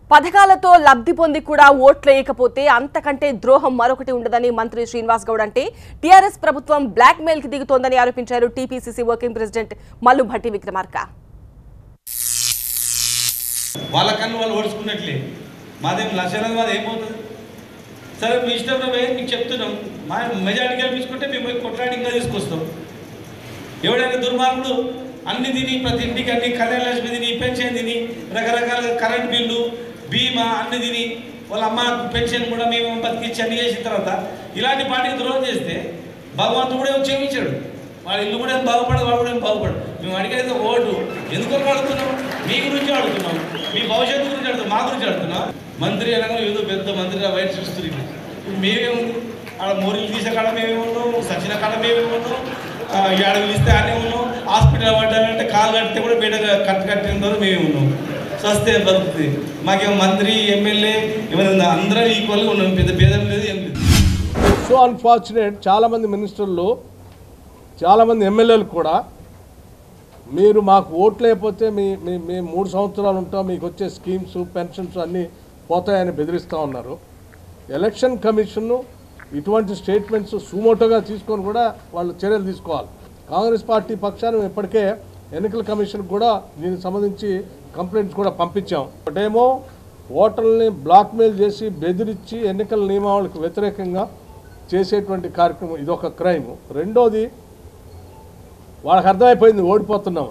పథకాలతో లబ్ధి పొంది కూడా ఓట్లేయకపోతే అంతకంటే ద్రోహం మరొకటి ఉండదని మంత్రి శ్రీనివాస్ గౌడ్ అంటే టీఆర్ఎస్ ప్రభుత్వం బ్లాక్ మెయిల్ కి దిగుతోందని ఆరోపించారు TPCC working president Mallu Bhatti Vikramarka వాళ్ళ కన్ను వాళ్ళు ఓడుచుకున్నట్లే మాదేం లక్షణం మాది ఏమవుతుంది సరే మీ ఇష్టం పోయి మీకు చెప్తున్నాం మా మెజార్టీ గెలిపించుకుంటే మేము పోయి కొట్లాడి ఇంకా తీసుకొస్తాం ఎవడైనా దుర్మార్గుడు అన్ని తిని ప్రతి ఇంటికి అన్ని కళ్యాణ లక్ష్మి తిని పెన్షన్ తిని రకరకాల కరెంట్ బిల్లు బీమా అన్ని తిని వాళ్ళ అమ్మ పెన్షన్ కూడా మేము బతికిచ్చి అన్ని చేసిన తర్వాత ఇలాంటి పార్టీకి ద్రోహం చేస్తే భగవంతుడు కూడా ఏమో క్షమించాడు వాళ్ళ ఇల్లు కూడా ఏం బాగుపడదు వాడు కూడా ఏం బాగుపడదు మేము అడిగేది ఓటు ఎందుకు అడుగుతున్నాం మీ గురించి అడుగుతున్నాం మీ భవిష్యత్తు గురించి అడుగుతున్నాం మా గురించి అడుగుతున్నాం మంత్రి అనగా ఏదో పెద్ద మంత్రి వైట్ చూస్తుంది ఇప్పుడు మేమేముంది ఆడ మోరీలు తీసే కాడ మేమే ఉన్నాం సచిన కాడ మేమే ఉన్నాం ఆ, ఈ అడవులు ఇస్తే అనే ఉన్నాం హాస్పిటల్ పడ్డారంటే కాలు కడితే కూడా బయట కట్టు కట్టిన రోజు మేమే ఉన్నాం సస్తే బతుకుతుంది మాకేమో మంత్రి ఎమ్మెల్యే ఏమైనా అందరం ఈక్వల్గా ఉన్నాం పెద్ద భేదం లేదు ఏం లేదు సో అన్ఫార్చునేట్ చాలామంది మినిస్టర్లు చాలామంది ఎమ్మెల్యేలు కూడా మీరు మాకు ఓట్లు లేకపోతే మీ మీ మేము మూడు సంవత్సరాలు ఉంటాం మీకు వచ్చే స్కీమ్స్ పెన్షన్స్ అన్నీ పోతాయని బెదిరిస్తూ ఉన్నారు ఎలక్షన్ కమిషన్ ఇటువంటి స్టేట్మెంట్స్ సుమోటోగా తీసుకొని కూడా వాళ్ళు చర్యలు తీసుకోవాలి కాంగ్రెస్ పార్టీ పక్షాన ఇప్పటికే ఎన్నికల కమిషన్ కూడా దీనికి సంబంధించి కంప్లైంట్స్ కూడా పంపించాం ఒకటేమో ఓటర్లని బ్లాక్మెయిల్ చేసి బెదిరించి ఎన్నికల నియమావళికి వ్యతిరేకంగా చేసేటువంటి కార్యక్రమం ఇదొక క్రైమ్ రెండోది వాళ్ళకి అర్థమైపోయింది ఓడిపోతున్నాం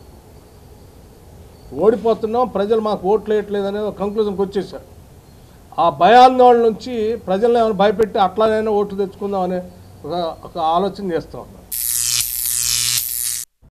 ఓడిపోతున్నాం ప్రజలు మాకు ఓట్లు వేయట్లేదు అనే ఒక కంక్లూజన్కి వచ్చేసారు ఆ భయాందోళన నుంచి ప్రజలను ఏమైనా భయపెట్టి అట్లానైనా ఓట్లు తెచ్చుకుందాం అనే ఒక ఒక ఆలోచన చేస్తూ ఉన్నారు